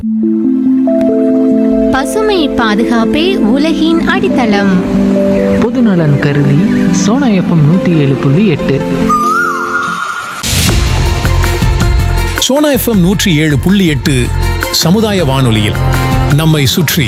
பசுமை பாதுகாப்பே உலகின் அடித்தளம் பொதுநலன் கருதி சோனா எஃப்எம் நூற்றி ஏழு புள்ளி எட்டு சோனா எஃப்எம் நூற்றி ஏழு புள்ளி எட்டு சமுதாய வானொலியில் நம்மை சுற்றி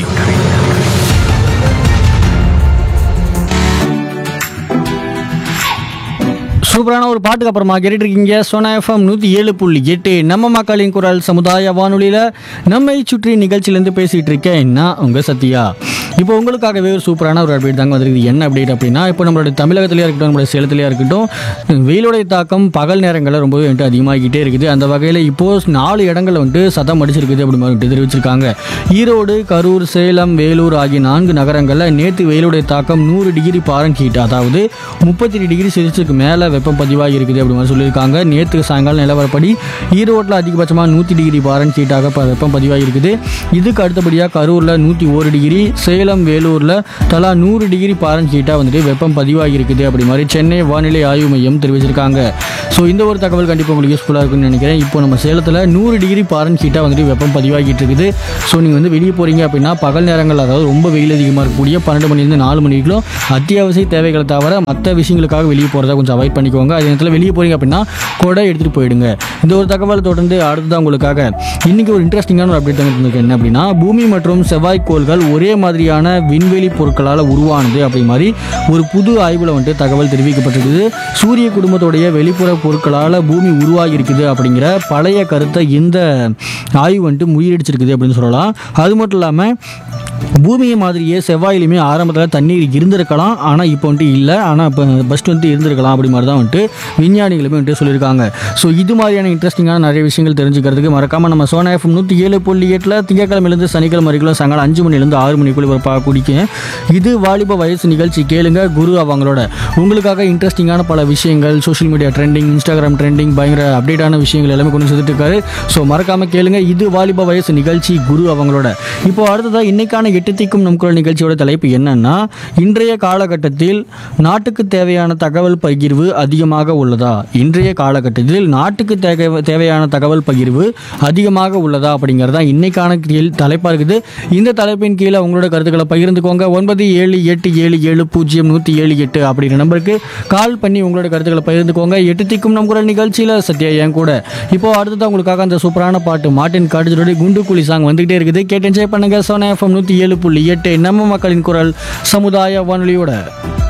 சூப்பரான ஒரு பாட்டுக்கு அப்புறமா கேட்டுட்டு இருக்கீங்க சோனா எஃப்எம் நூற்றி ஏழு புள்ளி எட்டு நம்ம மக்களின் குரல் சமுதாய வானொலியில் நம்மை சுற்றி நிகழ்ச்சியிலேருந்து பேசிகிட்டு இருக்கேன் நான் உங்கள் சத்யா இப்போ உங்களுக்காகவே ஒரு சூப்பரான ஒரு அப்டேட் தாங்க வந்திருக்குது என்ன அப்டேட் அப்படின்னா இப்போ நம்மளுடைய தமிழகத்திலேயே இருக்கட்டும் நம்மளுடைய சேலத்திலேயே இருக்கட்டும் வெயிலுடைய தாக்கம் பகல் நேரங்களில் ரொம்பவே வந்துட்டு அதிகமாகிக்கிட்டே இருக்குது அந்த வகையில் இப்போது நாலு இடங்களில் வந்துட்டு சதம் அடிச்சிருக்குது அப்படி மாதிரி வந்துட்டு தெரிவிச்சிருக்காங்க ஈரோடு கரூர் சேலம் வேலூர் ஆகிய நான்கு நகரங்களில் நேற்று வெயிலுடைய தாக்கம் நூறு டிகிரி பாரன் ஹீட் அதாவது முப்பத்தி டிகிரி செல்சியஸுக்கு மேலே வெப்பம் பதிவாகி இருக்குது அப்படி மாதிரி சொல்லியிருக்காங்க நேற்று சாயங்காலம் நிலவரப்படி ஈரோட்டில் அதிகபட்சமாக நூற்றி டிகிரி பாரன் ஹீட்டாக ப- வெப்பம் பதிவாகி இருக்குது இதுக்கு அடுத்தபடியாக கரூரில் நூற்றி ஒரு டிகிரி சேலம் வேலூரில் தலா நூறு டிகிரி பாரன் ஹீட்டாக வந்துட்டு வெப்பம் பதிவாகி இருக்குது அப்படி மாதிரி சென்னை வானிலை ஆய்வு மையம் தெரிவிச்சிருக்காங்க ஸோ இந்த ஒரு தகவல் கண்டிப்பாக உங்களுக்கு யூஸ்ஃபுல்லாக இருக்கும்னு நினைக்கிறேன் இப்போ நம்ம சேலத்தில் நூறு டிகிரி பாரன் ஹீட்டாக வந்துட்டு வெப்பம் பதிவாகிட்டு இருக்குது ஸோ நீங்கள் வந்து வெளியே போகிறீங்க அப்படின்னா பகல் நேரங்கள் அதாவது ரொம்ப வெயில் அதிகமாக இருக்கக்கூடிய பன்னெண்டு மணிலேருந்து நாலு மணிக்குள்ள அத்தியாவசிய தேவைகளை தவிர மற்ற விஷயங்களுக்காக வெளியே போகிறத கொஞ்சம் அவாய்ட் பண்ணிக்கோங்க அதே நேரத்தில் வெளியே போகிறீங்க அப்படின்னா கொடை எடுத்துகிட்டு போயிடுங்க இந்த ஒரு தகவல் தொடர்ந்து அடுத்ததான் உங்களுக்காக இன்றைக்கி ஒரு இன்ட்ரெஸ்டிங்கான ஒரு அப்டேட் வந்து என்ன அப்படின்னா பூமி மற்றும் செவ்வாய் கோள்கள் ஒரே மாதிரியான விண்வெளி பொருட்களால் உருவானது அப்படி மாதிரி ஒரு புது ஆய்வில் வந்துட்டு தகவல் தெரிவிக்கப்பட்டிருக்குது சூரிய குடும்பத்துடைய வெளிப்புற பொருட்களால் பூமி உருவாகி இருக்குது அப்படிங்கிற பழைய கருத்தை இந்த ஆய்வு வந்துட்டு முறியடிச்சிருக்குது அப்படின்னு சொல்லலாம் அது மட்டும் இல்லாமல் பூமியை மாதிரியே செவ்வாயிலுமே ஆரம்பத்தில் தண்ணீர் இருந்திருக்கலாம் ஆனால் இப்போ வந்துட்டு இல்லை ஆனால் இப்போ ஃபஸ்ட் வந்துட்டு இருந்திருக்கலாம் அப்படி மாதிரி தான் வந்துட்டு விஞ்ஞானிகளுமே வந்துட்டு சொல்லியிருக்காங்க ஸோ இது மாதிரியான இன்ட்ரெஸ்டிங்கான நிறைய விஷயங்கள் தெரிஞ்சுக்கிறதுக்கு மறக்காமல் நம்ம சோனா எஃப்எம் நூற்றி ஏழு புள்ளி எட்டில் திங்கக்கிழமையிலேருந்து சனிக்கிழமை வரைக்கும் சாயங்காலம் அஞ்சு மணிலேருந்து ஆறு மணிக்குள்ள ஒரு பா குடிக்கும் இது வாலிப வயசு நிகழ்ச்சி கேளுங்க குரு அவங்களோட உங்களுக்காக இன்ட்ரெஸ்டிங்கான பல விஷயங்கள் social media trending Instagram trending பயங்கர அப்டேட்டான விஷயங்கள் எல்லாமே கொண்டு சேர்த்துட்டு இருக்காரு ஸோ மறக்காம கேளுங்க இது வாலிப வயசு நிகழ்ச்சி குரு அவங்களோட இப்போ அடுத்ததாக இன்னைக்கான எட்டு திக்கும் நம் குரல் நிகழ்ச்சியோட தலைப்பு என்னன்னா இன்றைய காலகட்டத்தில் நாட்டுக்கு தேவையான தகவல் பகிர்வு அதிகமாக உள்ளதா இன்றைய காலகட்டத்தில் நாட்டுக்கு தேவை தேவையான தகவல் பகிர்வு அதிகமாக உள்ளதா அப்படிங்கிறது தான் இன்னைக்கான கீழ் தலைப்பாக இருக்குது இந்த தலைப்பின் கீழே உங்களோட கருத்துக்களை பகிர்ந்துக்கோங்க ஒன்பது ஏழு எட்டு ஏழு ஏழு பூஜ்ஜியம் நூற்றி ஏழு எட்டு அப்படிங்கிற நம்பருக்கு கால் பண்ணி உங்களோட கருத்துக்களை பகிர்ந்துக்கோங்க எட்டு திக்கும் நம் குரல் நிகழ்ச்சியில் சத்யா என் கூட இப்போ அடுத்ததான் உங்களுக்காக அந்த சூப்பரான பாட்டு மார்ட்டின் காட்டுஜோட குண்டு குழி சாங் வந்துகிட்டே இருக்குது கேட்டு என்ஜாய் பண்ணுங்க சோனா எஃப்எம் நூற்றி ஏழு புள்ளி எட்டு நம்ம மக்களின் குரல் சமுதாய வானொலியோட